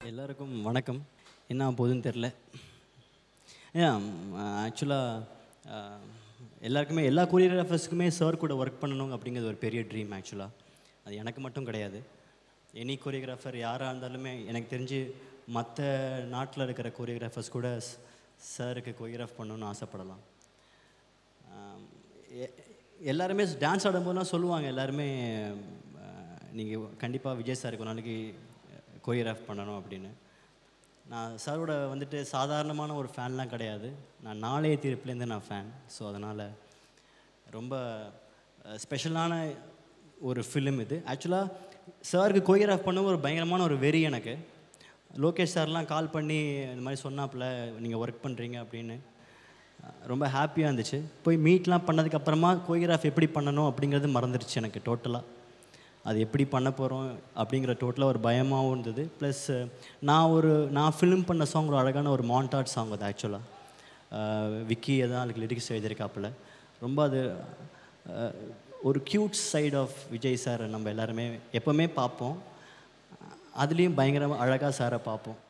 எல்லாருக்கும் வணக்கம் என்ன போகுதுன்னு தெரில ஏன் ஆக்சுவலாக எல்லாருக்குமே எல்லா கொரியோகிராஃபர்ஸுக்குமே சார் கூட ஒர்க் பண்ணணும் அப்படிங்கிறது ஒரு பெரிய ட்ரீம் ஆக்சுவலாக அது எனக்கு மட்டும் கிடையாது எனி கொரியோகிராஃபர் யாராக இருந்தாலுமே எனக்கு தெரிஞ்சு மற்ற நாட்டில் இருக்கிற கொரியோகிராஃபர்ஸ் கூட சாருக்கு கொரியோகிராஃப் பண்ணணும்னு ஆசைப்படலாம் ஆம், எ- எல்லாருமே டான்ஸ் ஆடும்போதெல்லாம் சொல்லுவாங்க எல்லாருமே நீங்கள் கண்டிப்பாக விஜய் சாருக்கு ஒரு நாளைக்கு கோரியோகிராஃப் பண்ணணும் அப்படின்னு நான் சாரோட வந்துட்டு சாதாரணமான ஒரு ஃபேன்லாம் கிடையாது நான் நாளைய தீர்ப்புலேருந்து நான் ஃபேன் ஸோ அதனால் ரொம்ப ஸ்பெஷலான ஒரு ஃபிலிம் இது ஆக்சுவலாக சாருக்கு கோரியோகிராஃப் பண்ண ஒரு பயங்கரமான ஒரு வெறி எனக்கு லோகேஷ் சார்லாம் கால் பண்ணி இந்த மாதிரி சொன்னாப்புல நீங்கள் ஒர்க் பண்ணுறீங்க அப்படின்னு ரொம்ப ஹாப்பியாக இருந்துச்சு போய் மீட்லாம் பண்ணதுக்கப்புறமா கோரியோகிராஃப் எப்படி பண்ணணும் அப்படிங்கிறது மறந்துடுச்சு எனக்கு டோட்டலாக அது எப்படி பண்ண போகிறோம் அப்படிங்கிற டோட்டலாக ஒரு பயமாகவும் இருந்தது ப்ளஸ் நான் ஒரு நான் ஃபிலிம் பண்ண சாங் ஒரு அழகான ஒரு மாண்டாட் சாங் அது ஆக்சுவலாக விக்கி தான் அதுக்கு லிரிக்ஸ் எழுதியிருக்காப்புல ரொம்ப அது அஹ், ஒரு cute side of Vijay sir நம்ம எல்லாருமே எப்போவுமே பார்ப்போம் அதுலேயும் பயங்கரமாக அழகாக சாரை பார்ப்போம்